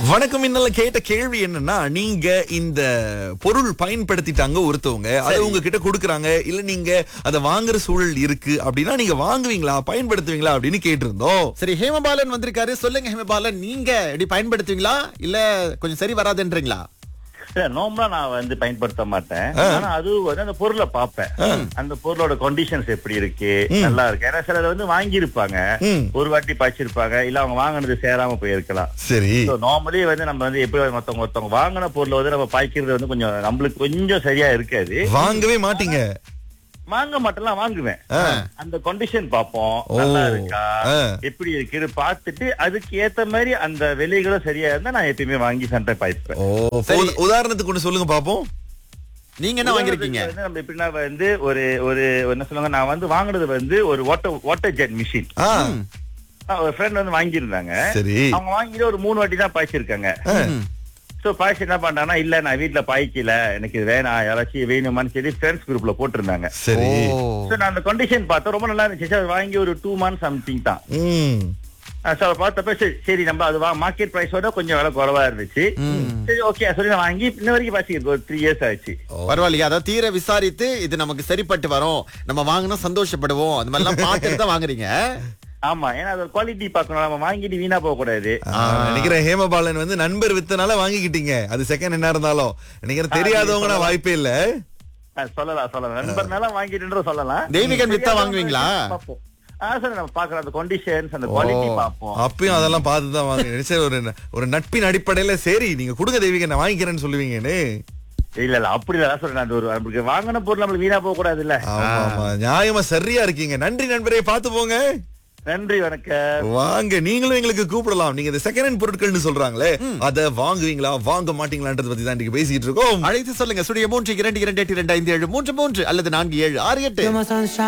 வணக்கம் இன்னல கேட்ட கேள்வி என்னன்னா நீங்க இந்த பொருள் பயன்படுத்திட்டாங்க ஒருத்தவங்க அதை உங்ககிட்ட கொடுக்கறாங்க இல்ல நீங்க அதை வாங்குற சூழல் இருக்கு அப்படின்னா நீங்க வாங்குவீங்களா பயன்படுத்துவீங்களா அப்படின்னு கேட்டிருந்தோம் சரி ஹேமபாலன் வந்திருக்காரு சொல்லுங்க ஹேமபாலன் நீங்க இப்படி பயன்படுத்துவீங்களா இல்ல கொஞ்சம் சரி வராதுன்றீங்களா இல்ல நார்மலா நான் வந்து பயன்படுத்த மாட்டேன் ஆனா அது வந்து அந்த பொருளை பார்ப்பேன் அந்த பொருளோட கண்டிஷன்ஸ் எப்படி இருக்கு நல்லா இருக்கு ஏன்னா சிலர் வந்து வாங்கியிருப்பாங்க ம். ஒரு வாட்டி பாய்ச்சிருப்பாங்க இல்ல அவங்க வாங்கினது சேராம போயிருக்கலாம் சரி நார்மலி வந்து நம்ம வந்து எப்படி மத்தவங்க ஒருத்தவங்க வாங்கின பொருளை வந்து நம்ம பாய்க்கிறது வந்து கொஞ்சம் நம்மளுக்கு கொஞ்சம் சரியா இருக்காது வாங்கவே மாட்டீங்க வாங்க மாட்டேன்லாம் வாங்குவேன் ஆ. அந்த கண்டிஷன் பார்ப்போம் ஓ. நல்லா இருக்கா ஆ. எப்படி இருக்குன்னு பார்த்துட்டு அதுக்கு ஏத்த மாதிரி அந்த விலைகளும் சரியா இருந்தா நான் எப்பயுமே வாங்கி சண்டை பாய்ப்பேன் ஓ சரி. உத- உதாரணத்துக்கு ஒண்ணு சொல்லுங்க பாப்போம் நீங்க என்ன வாங்கிருக்கீங்க உதாரணத்துக்கு வந்து நம்ம எப்படின்னா வந்து ஒரு ஒரு என்ன சொல்லுவாங்க நான் வந்து வாங்குனது வந்து ஒரு வாட்டர் வாட்டர் ஜெட் மிஷின் ஆ ஒரு ஃப்ரெண்ட் வந்து வாங்கியிருந்தாங்க சரி அவங்க வாங்கிட்டு ஒரு மூணு வாட்டி தான் பாய்ச்சிருக்காங்க சோ பாய்ச்சி என்ன பண்றாங்கன்னா இல்ல நான் வீட்ல பாய்க்கல எனக்கு இது வேணாம் யாராச்சும் வேணுமான்னு சொல்லி ஃப்ரெண்ட்ஸ் குரூப்ல போட்டிருந்தாங்க சரி ஓ. சோ நான் அந்த கண்டிஷன் பார்த்தேன் ரொம்ப நல்லா இருந்துச்சு அது வாங்கி ஒரு டூ மந்த்ஸ் சம்திங் தான் ம் சோ அதை பார்த்தப்ப சரி சரி நம்ம அது மார்க்கெட் பிரைஸோட கொஞ்சம் விலை குறைவா இருந்துச்சு சரி ஓகே சொல்லி நான் வாங்கி இன்ன வரைக்கும் பாய்ச்சிருக்கு ஒரு த்ரீ இயர்ஸ் ஆயிடுச்சு பரவாயில்லையா அதாவது தீர விசாரித்து இது நமக்கு சரிப்பட்டு வரும் நம்ம வாங்கினா சந்தோஷப்படுவோம் அந்த மாதிரி எல்லாம் பார்த்துட்டு தான் வாங்குறீங்க ஆமா ஏன்னா அது குவாலிட்டி பார்க்கணும் நம்ம வாங்கிட்டு வீணா போக கூடாது ஆ, நினைக்கிறேன் ஹேமபாலன் வந்து நண்பர் வித்தனால வாங்கிக்கிட்டீங்க அது செகண்ட் என்ன இருந்தாலும் நினைக்கிறேன் தெரியாதவங்கன்னா வாய்ப்பே இல்ல ஆ, சொல்லலாம் சொல்லலாம் நண்பர்னால வாங்கிட்டுன்ற சொல்லலாம் தெய்வீகன் வித்தா வாங்குவீங்களா? பார்ப்போம். ஆ சார் நம்ம பாக்குறோம் அந்த கண்டிஷன்ஸ் அந்த குவாலிட்டி பார்ப்போம் அப்பயும் அதெல்லாம் பார்த்து தான் வாங்க நினைச்ச ஒரு ஒரு நட்பின் அடிப்படையில சரி நீங்க கொடுங்க தெய்வீக நான் வாங்கிக்கிறேன்னு சொல்லுவீங்கன்னு இல்ல இல்ல அப்படி இல்ல சொல்றேன் அது ஒரு நம்மளுக்கு வாங்கின பொருள் நம்மளுக்கு வீணா போக கூடாது இல்ல ஆமா ஆமா நியாயமா சரியா இருக்கீங்க நன்றி நண்பரே பார்த்து போங்க நன்றி வணக்கம் வாங்க நீங்களும் எங்களுக்கு கூப்பிடலாம் நீங்க இந்த செகண்ட் ஹேண்ட் பொருட்கள்னு சொல்றாங்களே அத வாங்குவீங்களா வாங்க மாட்டீங்களான்றத பத்தி தான் இன்னைக்கு பேசிட்டு இருக்கோம் அழைத்து சொல்லுங்க சுடிய மூன்று இரண்டு இரண்டு எட்டு இரண்டு ஐந்து ஏழு மூன்று மூன்று அல்லது நான்கு ஏழு ஆறு எட்டு You're my sunshine.